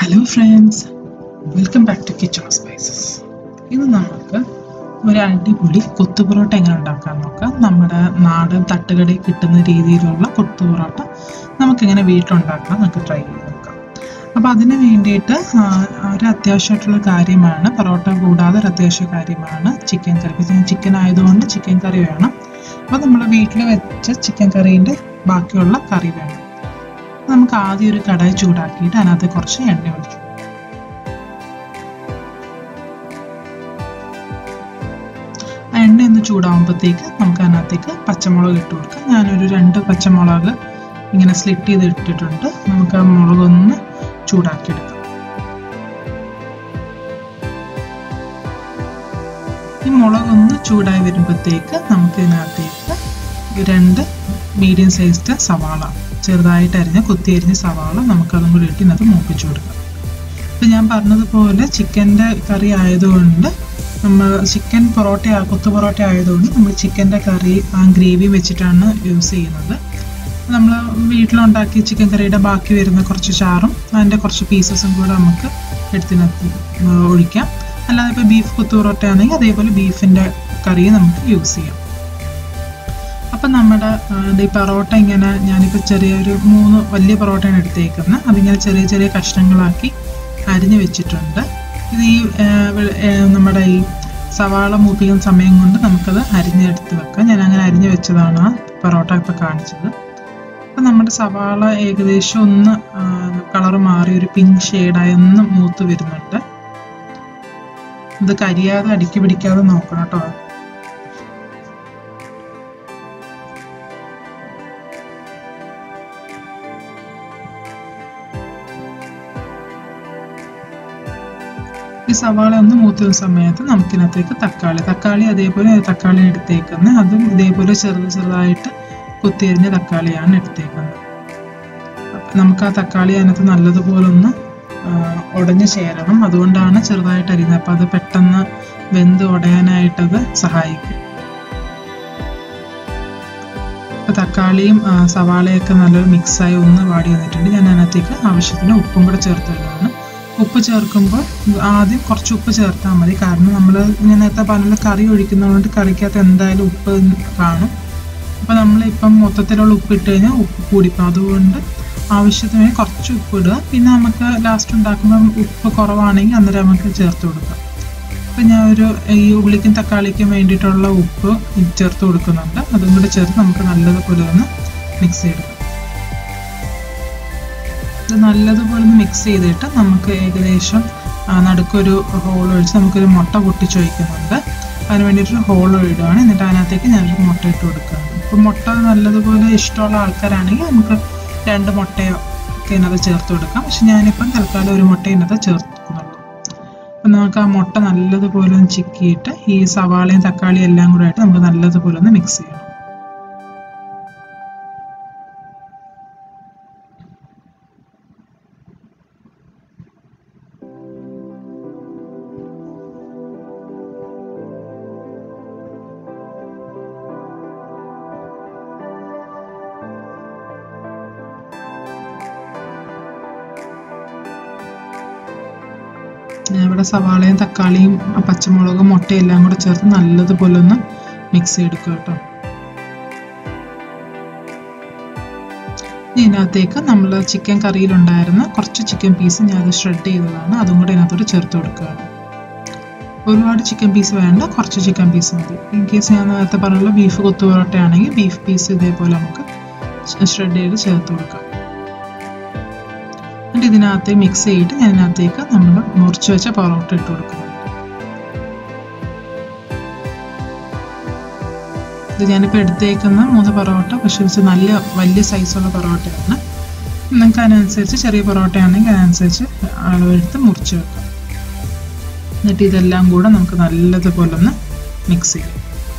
hello friends welcome back to kitchen spices ഇന്ന് നമുക്ക് ഒരു അടിപൊളി കൊത്തു പൊറോട്ട എങ്ങനെ ഉണ്ടാക്കാൻ നോക്കാം നമ്മുടെ നാടൻ തട്ടുകടയിൽ കിട്ടുന്ന രീതിയിലുള്ള കൊത്തു പൊറോട്ട നമുക്കിങ്ങനെ വീട്ടിലുണ്ടാക്കാം നമുക്ക് ട്രൈ ചെയ്ത് നോക്കാം അപ്പോൾ അതിന് വേണ്ടിയിട്ട് ആ, ഒരു അത്യാവശ്യമായിട്ടുള്ള കാര്യമാണ് പൊറോട്ട കൂടാതെ ഒരു അത്യാവശ്യ കാര്യമാണ് ചിക്കൻ കറി ഇപ്പം ഞാൻ ചിക്കൻ ആയതുകൊണ്ട് ചിക്കൻ കറി വേണം അപ്പോൾ നമ്മൾ വീട്ടിൽ വെച്ച ചിക്കൻ കറീൻ്റെ ബാക്കിയുള്ള കറി വേണം നമുക്ക് ആദ്യം ഒരു കടായി ചൂടാക്കിയിട്ട് അതിനകത്ത് കുറച്ച് എണ്ണ ഒഴിച്ചു ആ എണ്ണ ഒന്ന് ചൂടാകുമ്പോഴത്തേക്ക് നമുക്ക് അതിനകത്തേക്ക് പച്ചമുളക് ഇട്ട് കൊടുക്കാം ഞാനൊരു രണ്ട് പച്ചമുളക് ഇങ്ങനെ സ്ലിറ്റ് ചെയ്ത് ഇട്ടിട്ടുണ്ട് നമുക്ക് ആ മുളകൊന്ന് ചൂടാക്കിയെടുക്കാം ഈ മുളകൊന്ന് ചൂടായി വരുമ്പോഴത്തേക്ക് നമുക്ക് ഇതിനകത്തേക്ക് രണ്ട് മീഡിയം സൈസ്ഡ് സവാള ചെറുതായിട്ട് അരിഞ്ഞ കൊത്തി അരിഞ്ഞ സവാള നമുക്കതും കൂടി ഇട്ട് ഇതിനകത്ത് മൂപ്പിച്ചു കൊടുക്കാം ഇപ്പം ഞാൻ പറഞ്ഞതുപോലെ ചിക്കൻ്റെ കറി ആയതുകൊണ്ട് നമ്മൾ ചിക്കൻ പൊറോട്ട കൊത്തു പൊറോട്ട ആയതുകൊണ്ട് നമ്മൾ ചിക്കൻ്റെ കറി ആ ഗ്രേവി വെച്ചിട്ടാണ് യൂസ് ചെയ്യുന്നത് നമ്മൾ വീട്ടിലുണ്ടാക്കിയ ചിക്കൻ കറിയുടെ ബാക്കി വരുന്ന കുറച്ച് ചാറും അതിൻ്റെ കുറച്ച് പീസസും കൂടെ നമുക്ക് എടുത്തിനകത്ത് ഒഴിക്കാം അല്ലാതെ ഇപ്പോൾ ബീഫ് കൊത്തു പൊറോട്ട ആണെങ്കിൽ അതേപോലെ ബീഫിൻ്റെ കറി നമുക്ക് യൂസ് ചെയ്യാം അപ്പം നമ്മുടെ ആ, ഈ പൊറോട്ട ഇങ്ങനെ ഞാനിപ്പോൾ ചെറിയൊരു മൂന്ന് വലിയ പൊറോട്ടയാണ് എടുത്തേക്കുന്നത് അതിങ്ങനെ ചെറിയ ചെറിയ കഷ്ണങ്ങളാക്കി അരിഞ്ഞ് വെച്ചിട്ടുണ്ട് ഇത് ഈ ആ, വെ- ആ, നമ്മുടെ ഈ സവാള മൂപ്പിക്കുന്ന സമയം കൊണ്ട് നമുക്കത് അരിഞ്ഞെടുത്ത് വെക്കാം ഞാൻ അങ്ങനെ അരിഞ്ഞ് വെച്ചതാണ് ആ പൊറോട്ട ഇപ്പോൾ കാണിച്ചത് അപ്പം നമ്മുടെ സവാള ഏകദേശം ഒന്ന് കളർ മാറി ഒരു പിങ്ക് ഷെയ്ഡായി ഒന്ന് മൂത്ത് വരുന്നുണ്ട് ഇത് കരിയാതെ അടുക്കി പിടിക്കാതെ നോക്കണം കേട്ടോ ഈ സവാള ഒന്ന് മൂത്തുന്ന സമയത്ത് നമുക്കിനകത്തേക്ക് തക്കാളി തക്കാളി അതേപോലെ തക്കാളി എടുത്തേക്കുന്നത് അതും ഇതേപോലെ ചെറുത് ചെറുതായിട്ട് കുത്തിയരിഞ്ഞ തക്കാളിയാണ് എടുത്തേക്കുന്നത് അപ്പൊ നമുക്ക് ആ തക്കാളി അതിനകത്ത് നല്ലതുപോലെ ഒന്ന് ആ, ഉടഞ്ഞു ചേരണം അതുകൊണ്ടാണ് ചെറുതായിട്ട് അരിയുന്നത് അപ്പം അത് പെട്ടെന്ന് വെന്ത് ഉടയാനായിട്ടത് സഹായിക്കും ഇപ്പൊ തക്കാളിയും ആ, സവാളയൊക്കെ നല്ലൊരു മിക്സായി ഒന്ന് വാടി വന്നിട്ടുണ്ട് ഞാൻ അതിനകത്തേക്ക് ആവശ്യത്തിന് ഉപ്പും കൂടെ ചേർത്ത് ഇടുകയാണ് ഉപ്പ് ചേർക്കുമ്പോൾ ആദ്യം കുറച്ച് ഉപ്പ് ചേർത്താൽ മതി കാരണം നമ്മൾ ഞാൻ നേരത്തെ പറഞ്ഞ കറി ഒഴിക്കുന്നതുകൊണ്ട് കറിക്കകത്ത് എന്തായാലും ഉപ്പ് കാണും അപ്പോൾ നമ്മളിപ്പം മൊത്തത്തിലുള്ള ഉപ്പ് ഇട്ട് കഴിഞ്ഞാൽ ഉപ്പ് കൂടിപ്പോൾ അതുകൊണ്ട് ആവശ്യത്തിന് കുറച്ച് ഉപ്പ് ഇടുക പിന്നെ നമുക്ക് ലാസ്റ്റ് ഉണ്ടാക്കുമ്പോൾ ഉപ്പ് കുറവാണെങ്കിൽ അന്നേരം നമുക്ക് ചേർത്ത് കൊടുക്കാം അപ്പം ഞാൻ ഒരു ഈ ഉള്ളിക്കും തക്കാളിക്കും വേണ്ടിയിട്ടുള്ള ഉപ്പ് ചേർത്ത് കൊടുക്കുന്നുണ്ട് അതും കൂടെ ചേർത്ത് നമുക്ക് നല്ലതുപോലെ ഒന്ന് മിക്സ് ചെയ്തെടുക്കാം ഇത് നല്ലതുപോലെ ഒന്ന് മിക്സ് ചെയ്തിട്ട് നമുക്ക് ഏകദേശം ആ, നടുക്കൊരു ഹോൾ ഒഴിച്ച് നമുക്കൊരു മുട്ട പൊട്ടിച്ചൊഴിക്കുന്നുണ്ട് അതിന് വേണ്ടിയിട്ടൊരു ഹോൾ ഇടുകയാണ് എന്നിട്ട് അതിനകത്തേക്ക് ഞാനൊരു മുട്ട ഇട്ട് കൊടുക്കുകയാണ് ഇപ്പം മുട്ട നല്ലതുപോലെ ഇഷ്ടമുള്ള ആൾക്കാരാണെങ്കിൽ നമുക്ക് രണ്ട് മുട്ടയോ ഒക്കെ ഇതിനകത്ത് ചേർത്ത് കൊടുക്കാം പക്ഷെ ഞാനിപ്പം തൽക്കാലം ഒരു മുട്ട ഇതിനകത്ത് ചേർക്കുന്നുള്ളൂ അപ്പം നമുക്ക് ആ മുട്ട നല്ലതുപോലെ ഒന്ന് ചിക്കിയിട്ട് ഈ സവാളയും തക്കാളിയും എല്ലാം കൂടെ ആയിട്ട് നമുക്ക് നല്ലതുപോലെ ഒന്ന് മിക്സ് ചെയ്യണം ഞാൻ ഇവിടെ സവാളയും തക്കാളിയും ആ പച്ചമുളകും മുട്ടയും എല്ലാം കൂടെ ചേർത്ത് നല്ലതുപോലെ ഒന്ന് മിക്സ് ചെയ്തെടുക്കുക കേട്ടോ ഇനി ഇതിനകത്തേക്ക് നമ്മൾ ചിക്കൻ കറിയിലുണ്ടായിരുന്ന കുറച്ച് ചിക്കൻ പീസ് ഞാൻ അത് ഷ്രെഡ് ചെയ്തതാണ് അതും കൂടെ ഇതിനകത്തോട്ട് ചേർത്ത് കൊടുക്കുകയാണ് ഒരുപാട് ചിക്കൻ പീസ് വേണ്ട കുറച്ച് ചിക്കൻ പീസ് മതി ഇൻ കേസ് ഞാൻ നേരത്തെ പറഞ്ഞുള്ള ബീഫ് കൊത്തു പൊറോട്ട ആണെങ്കിൽ ബീഫ് പീസ് ഇതേപോലെ നമുക്ക് ഷ്രെഡ് ചെയ്ത് ചേർത്ത് കൊടുക്കാം എന്നിട്ട് ഇതിനകത്ത് മിക്സ് ചെയ്തിട്ട് ഞാൻ ഇതിനകത്തേക്ക് നമ്മൾ മുറിച്ച് വെച്ച പൊറോട്ട ഇട്ട് കൊടുക്കുന്നുണ്ട് ഇത് ഞാനിപ്പോൾ എടുത്തേക്കുന്ന മൂന്ന് പൊറോട്ട പക്ഷേ ഇത് നല്ല വലിയ സൈസുള്ള പൊറോട്ടയാണ് നിങ്ങൾക്ക് അതിനനുസരിച്ച് ചെറിയ പൊറോട്ട ആണെങ്കിൽ അതിനനുസരിച്ച് അളവെടുത്ത് മുറിച്ച് വെക്കാം എന്നിട്ട് ഇതെല്ലാം കൂടെ നമുക്ക് നല്ലതുപോലെ ഒന്ന് മിക്സ് ചെയ്യാം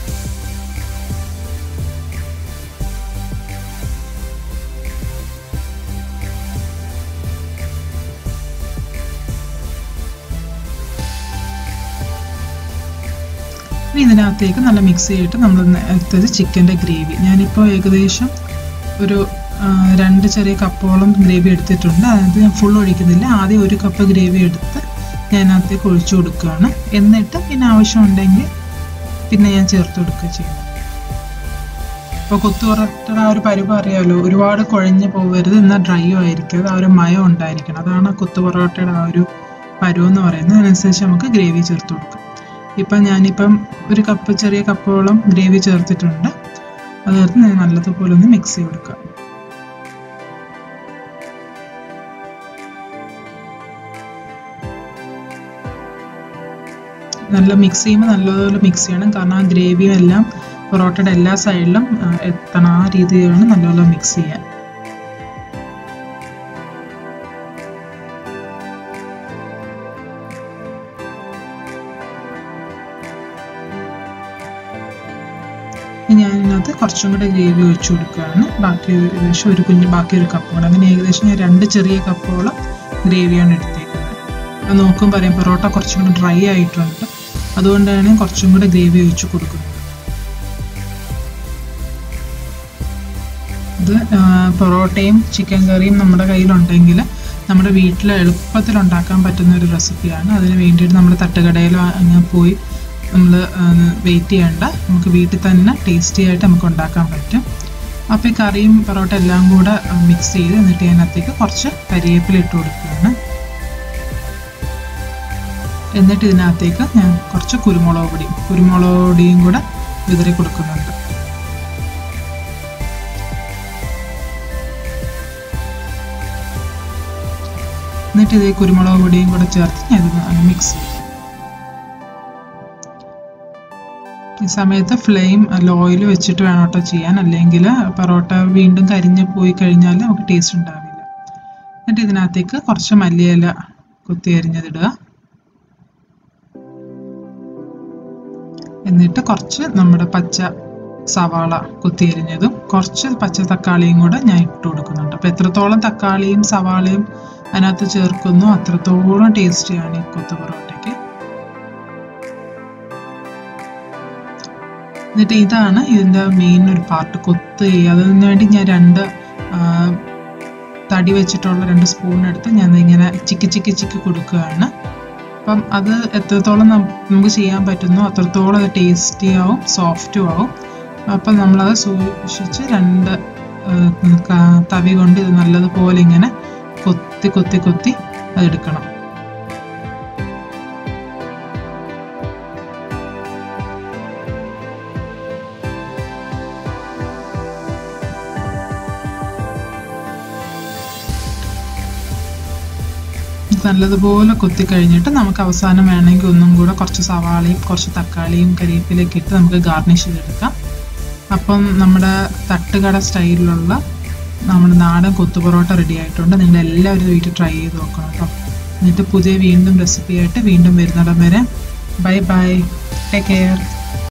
ഇനി ഇതിനകത്തേക്ക് നല്ല മിക്സ് ചെയ്തിട്ട് നമ്മൾ എടുത്തത് ചിക്കൻ്റെ ഗ്രേവി ഞാനിപ്പോൾ ഏകദേശം ഒരു ആ, രണ്ട് ചെറിയ കപ്പോളം ഗ്രേവി എടുത്തിട്ടുണ്ട് അത് ഞാൻ ഫുൾ ഒഴിക്കുന്നില്ല ആദ്യം ഒരു കപ്പ് ഗ്രേവി എടുത്ത് ഞാൻ അതിനകത്തേക്ക് ഒഴിച്ചു കൊടുക്കുകയാണ് എന്നിട്ട് പിന്നെ ആവശ്യമുണ്ടെങ്കിൽ പിന്നെ ഞാൻ ചേർത്ത് കൊടുക്കുക ചെയ്യും ഇപ്പോൾ കൊത്തു പൊറോട്ടയുടെ ആ ഒരു പരുവം അറിയാമല്ലോ ഒരുപാട് കുഴഞ്ഞു പോകരുത് എന്നാൽ ഡ്രൈയും ആയിരിക്കും ആ ഒരു മയം ഉണ്ടായിരിക്കണം അതാണ് കൊത്തു പൊറോട്ടയുടെ ആ ഒരു പരുവം എന്ന് പറയുന്നത് അതിനനുസരിച്ച് നമുക്ക് ഗ്രേവി ചേർത്ത് കൊടുക്കാം ഇപ്പം ഞാനിപ്പം ഒരു കപ്പ് ചെറിയ കപ്പോളം ഗ്രേവി ചേർത്തിട്ടുണ്ട് അത് ചേർത്ത് ഞാൻ നല്ലതുപോലെ ഒന്ന് മിക്സ് ചെയ്ത് കൊടുക്കാം നല്ല മിക്സ് ചെയ്യുമ്പോൾ നല്ലതുപോലെ മിക്സ് ചെയ്യണം കാരണം ആ ഗ്രേവിയും എല്ലാം പൊറോട്ടയുടെ എല്ലാ സൈഡിലും ആ, എത്തണം ആ രീതിയിലാണ് നല്ലപോലെ മിക്സ് ചെയ്യാൻ ഇനി ഞാൻ ഇതിനകത്ത് കുറച്ചും കൂടെ ഗ്രേവി ഒഴിച്ചു കൊടുക്കുകയാണ് ബാക്കി ഏകദേശം ഒരു കുഞ്ഞ് ബാക്കി ഒരു കപ്പ് കൂടെ അങ്ങനെ ഏകദേശം ഞാൻ രണ്ട് ചെറിയ കപ്പോളം ഗ്രേവിയാണ് എടുത്തേക്കുന്നത് അത് നോക്കും പറയും പൊറോട്ട കുറച്ചും കൂടെ ഡ്രൈ ആയിട്ടുണ്ട് അതുകൊണ്ടാണ് കുറച്ചും കൂടെ ഗ്രേവി ഒഴിച്ചു കൊടുക്കുന്നത് ഇത് ആ, പൊറോട്ടയും ചിക്കൻ കറിയും നമ്മുടെ കയ്യിലുണ്ടെങ്കിൽ നമ്മുടെ വീട്ടിൽ എളുപ്പത്തിൽ ഉണ്ടാക്കാൻ പറ്റുന്ന ഒരു റെസിപ്പിയാണ് അതിന് വേണ്ടിയിട്ട് നമ്മൾ തട്ടുകടയിലോ അങ്ങനെ പോയി നമ്മൾ വെയിറ്റ് ചെയ്യേണ്ട നമുക്ക് വീട്ടിൽ തന്നെ ടേസ്റ്റി ആയിട്ട് നമുക്ക് ഉണ്ടാക്കാൻ പറ്റും അപ്പോൾ ഈ കറിയും പൊറോട്ട എല്ലാം കൂടെ മിക്സ് ചെയ്ത് എന്നിട്ട് അതിനകത്തേക്ക് കുറച്ച് കരിവേപ്പില ഇട്ട് കൊടുക്കുകയാണ് എന്നിട്ട് ഇതിനകത്തേക്ക് ഞാൻ കുറച്ച് കുരുമുളക് പൊടിയും കുരുമുളക് പൊടിയും കൂടെ വിതറി കൊടുക്കുന്നുണ്ട് എന്നിട്ട് ഇത് കുരുമുളക് പൊടിയും കൂടെ ചേർത്ത് ഞാൻ ഇത് മിക്സ് ചെയ്യും ഈ സമയത്ത് ഫ്ലെയിം ലോയിൽ വെച്ചിട്ട് വേണം കേട്ടോ ചെയ്യാൻ അല്ലെങ്കിൽ പൊറോട്ട വീണ്ടും കരിഞ്ഞ് പോയി കഴിഞ്ഞാൽ നമുക്ക് ടേസ്റ്റ് ഉണ്ടാവില്ല എന്നിട്ട് ഇതിനകത്തേക്ക് കുറച്ച് മല്ലിയില കുത്തി അരിഞ്ഞതിടുക എന്നിട്ട് കുറച്ച് നമ്മുടെ പച്ച സവാള കുത്തി അരിഞ്ഞതും കുറച്ച് പച്ച തക്കാളിയും കൂടെ ഞാൻ ഇട്ട് കൊടുക്കുന്നുണ്ട് അപ്പോൾ എത്രത്തോളം തക്കാളിയും സവാളയും അതിനകത്ത് ചേർക്കുന്നു അത്രത്തോളം ടേസ്റ്റിയാണ് ഈ കൊത്തു പൊറോട്ടയ്ക്ക് എന്നിട്ട് ഇതാണ് ഇതിൻ്റെ മെയിൻ ഒരു പാർട്ട് കൊത്ത് ചെയ്യുക അതിന് വേണ്ടി ഞാൻ രണ്ട് ആ, തടി വെച്ചിട്ടുള്ള രണ്ട് സ്പൂൺ എടുത്ത് ഞാൻ ഇങ്ങനെ ചിക്കി ചിക്കി ചിക്കി കൊടുക്കുകയാണ് അപ്പം അത് എത്രത്തോളം നം- നമുക്ക് ചെയ്യാൻ പറ്റുന്നോ അത്രത്തോളം അത് ടേസ്റ്റി ആവും സോഫ്റ്റും ആവും അപ്പം നമ്മളത് സൂക്ഷിച്ച് രണ്ട് ആ, ക- തവി കൊണ്ട് ഇത് നല്ലതുപോലെ ഇങ്ങനെ കൊത്തി കൊത്തി കൊത്തി അതെടുക്കണം ഇത് നല്ലതുപോലെ കൊത്തി കഴിഞ്ഞിട്ട് നമുക്ക് അവസാനം വേണമെങ്കിൽ ഒന്നും കൂടെ കുറച്ച് സവാളയും കുറച്ച് തക്കാളിയും കരിവേപ്പിലയൊക്കെ ഇട്ട് നമുക്ക് ഗാർണിഷ് ചെയ്തെടുക്കാം അപ്പം നമ്മുടെ തട്ടുകട സ്റ്റൈലിലുള്ള നമ്മുടെ നാടൻ കൊത്തു പൊറോട്ട റെഡി ആയിട്ടുണ്ട് നിങ്ങൾ എല്ലാവരും ഇത് വീട്ടിൽ ട്രൈ ചെയ്ത് നോക്കണം കേട്ടോ എന്നിട്ട് പുതിയ വീണ്ടും റെസിപ്പി ആയിട്ട് വീണ്ടും വരുന്നിടം വരെ ബൈ ബൈ ടേക്ക് കെയർ